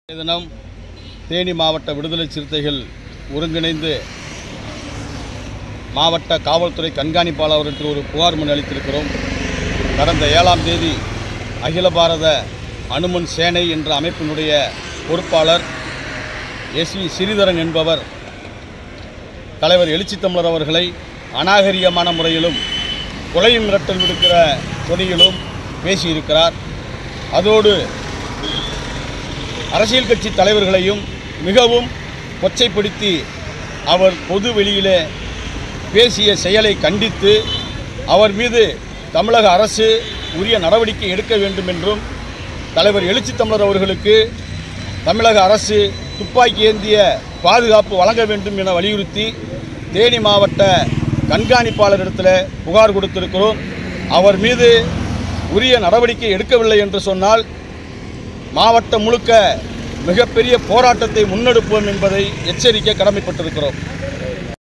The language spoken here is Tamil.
தினம் தேனி மாவட்ட விடுதலை சிறுத்தைகள் ஒருங்கிணைந்து மாவட்ட காவல்துறை கண்காணிப்பாளர் அவர்களுக்கு ஒரு புகார் மனு அளித்திருக்கிறோம் கடந்த ஏழாம் தேதி அகில பாரத அனுமன் சேனை என்ற அமைப்பினுடைய பொறுப்பாளர் எஸ் வி ஸ்ரீதரன் என்பவர் தலைவர் எழுச்சி தமிழர் அவர்களை அநாகரிகமான முறையிலும் கொலை மிரட்டல் விடுக்கிற தொனியிலும் பேசியிருக்கிறார் அதோடு அரசியல் கட்சி தலைவர்களையும் மிகவும் கொச்சைப்படுத்தி அவர் பொது வெளியிலே பேசிய செயலை கண்டித்து அவர் மீது தமிழக அரசு உரிய நடவடிக்கை எடுக்க வேண்டும் என்றும் தலைவர் எழுச்சி தமிழர் அவர்களுக்கு தமிழக அரசு துப்பாக்கி ஏந்திய பாதுகாப்பு வழங்க வேண்டும் என வலியுறுத்தி தேனி மாவட்ட கண்காணிப்பாளரிடத்தில் புகார் கொடுத்திருக்கிறோம் அவர் மீது உரிய நடவடிக்கை எடுக்கவில்லை என்று சொன்னால் மாவட்டம் முழுக்க மிகப்பெரிய போராட்டத்தை முன்னெடுப்போம் என்பதை எச்சரிக்க கடமைப்பட்டிருக்கிறோம்